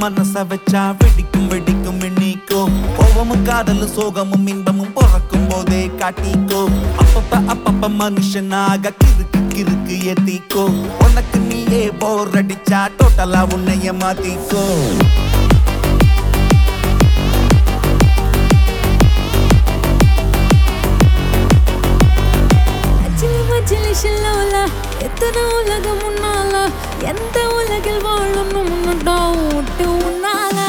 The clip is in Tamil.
மனச வச்சா வெடிக்கும் வெடிக்கும் எண்ணிக்கோ கோவமும் காதலும் சோகமும் இன்பமும் பிறக்கும் போதே காட்டிக்கோ அப்பப்ப அப்பப்ப மனுஷனாக கிறுக்கு கிறுக்கு ஏத்திக்கோ உனக்கு நீயே போர் அடிச்சா டோட்டலா உன்னைய மாத்திக்கோ அச்சிலி மச்சிலி ஷில்லோல எத்தனை உலகம் முன்னால எந்த உலகில் வாழணும் முன்னோட்டோ விட்டு உன்னால